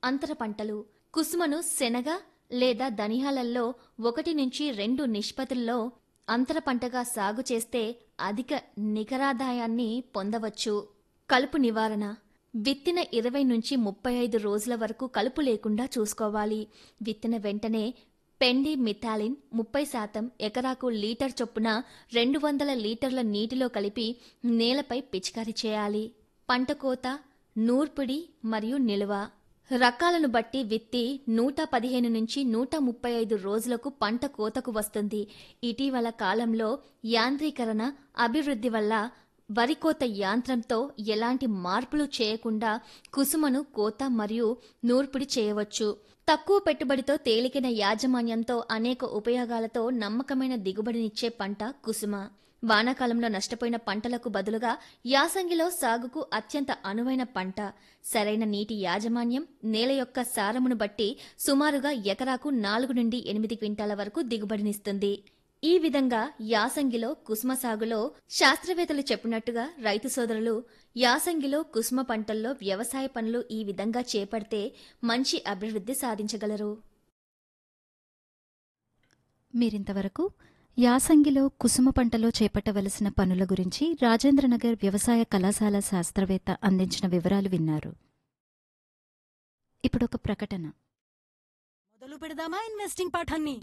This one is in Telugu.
అంతర పంటలు కుసుమను శనగ లేదా ధనియాలల్లో ఒకటి నుంచి రెండు నిష్పత్తుల్లో అంతర పంటగా సాగు చేస్తే అధిక నికరాదాయాన్ని పొందవచ్చు కలుపు నివారణ విత్తిన ఇరవై నుంచి ముప్పై ఐదు రోజుల వరకు కలుపు లేకుండా చూసుకోవాలి విత్తిన వెంటనే పెండి మిథాలిన్ ముప్పై శాతం ఎకరాకు లీటర్ చొప్పున రెండు వందల లీటర్ల నీటిలో కలిపి నేలపై పిచికారీ చేయాలి పంట కోత నూర్పిడి మరియు నిల్వ రకాలను బట్టి విత్తి నూట పదిహేను నుంచి నూట ముప్పై ఐదు రోజులకు పంట కోతకు వస్తుంది ఇటీవల కాలంలో యాంత్రీకరణ అభివృద్ధి వల్ల వరి కోత యంత్రంతో ఎలాంటి మార్పులు చేయకుండా కుసుమను కోత మరియు నూర్పిడి చేయవచ్చు తక్కువ పెట్టుబడితో తేలికైన యాజమాన్యంతో అనేక ఉపయోగాలతో నమ్మకమైన దిగుబడినిచ్చే పంట కుసుమ వానాకాలంలో నష్టపోయిన పంటలకు బదులుగా యాసంగిలో సాగుకు అత్యంత అనువైన పంట సరైన నీటి యాజమాన్యం నేల యొక్క సారమును బట్టి సుమారుగా ఎకరాకు నాలుగు నుండి ఎనిమిది క్వింటాల వరకు దిగుబడినిస్తుంది ఈ విధంగా యాసంగిలో కుసుమ సాగులో శాస్త్రవేత్తలు చెప్పినట్టుగా రైతు సోదరులు యాసంగిలో కుసుమ పంటల్లో వ్యవసాయ పనులు ఈ విధంగా చేపడితే మంచి అభివృద్ధి సాధించగలరు మీరింతవరకు యాసంగిలో కుసుమ పంటలో చేపట్టవలసిన పనుల గురించి రాజేంద్రనగర్ వ్యవసాయ కళాశాల శాస్త్రవేత్త అందించిన వివరాలు విన్నారు ఇప్పుడొక ప్రకటన మొదలు పెడదామా ఇన్వెస్టింగ్ పాఠాన్ని